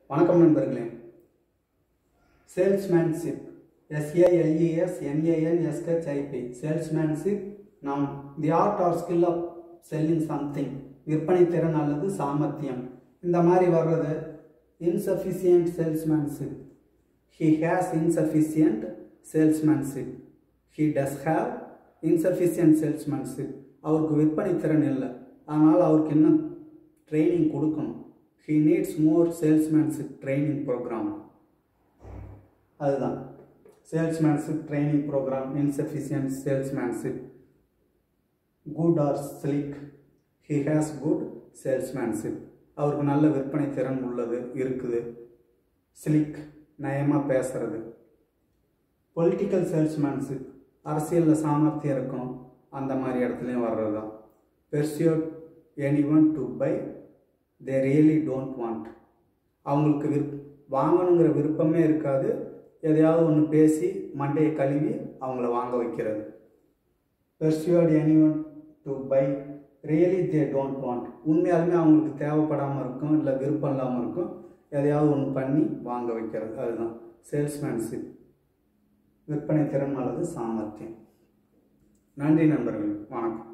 வணக்கம் நண்பர்களே salesmanship S A L E S N A N S H I P salesmanship noun the art or skill of selling something விற்பனை திறன் அல்லது சாமர்த்தியம் இந்த மாதிரி வர்றது insufficient salesmanship he has insufficient salesmanship he does have insufficient salesmanship அவருக்கு விற்பனை திறன் இல்லை அதனால் அவருக்கு இன்னும் ட்ரைனிங் கொடுக்கணும் he needs more salesmanship training programme அதுதான் salesmanship training programme insufficient salesmanship good or slick he has good salesmanship அவருக்கு நல்ல விற்பனை திறன் உள்ளது இருக்குது ஸ்லிக் நயமாக பேசுறது பொலிட்டிக்கல் சேல்ஸ்மேன்ஷிப் அரசியலில் சாமர்த்தியம் இருக்கணும் அந்த மாதிரி இடத்துலையும் வர்றது தான் persuade any one to buy they really don't want அவங்களுக்கு விருப் வாங்கணுங்கிற விருப்பமே இருக்காது எதையாவது ஒன்று பேசி மண்டையை கழுவி அவங்கள வாங்க வைக்கிறது persuade any one to buy really they don't want உண்மையாலுமே அவங்களுக்கு தேவைப்படாமல் இருக்கும் இல்லை விருப்பம் இல்லாமல் இருக்கும் எதையாவது ஒன்று பண்ணி வாங்க வைக்கிறது அதுதான் சேல்ஸ்மேன்ஷிப் விற்பனை திறன் அல்லது சாமர்த்தியம் நன்றி நண்பர்கள் வணக்கம்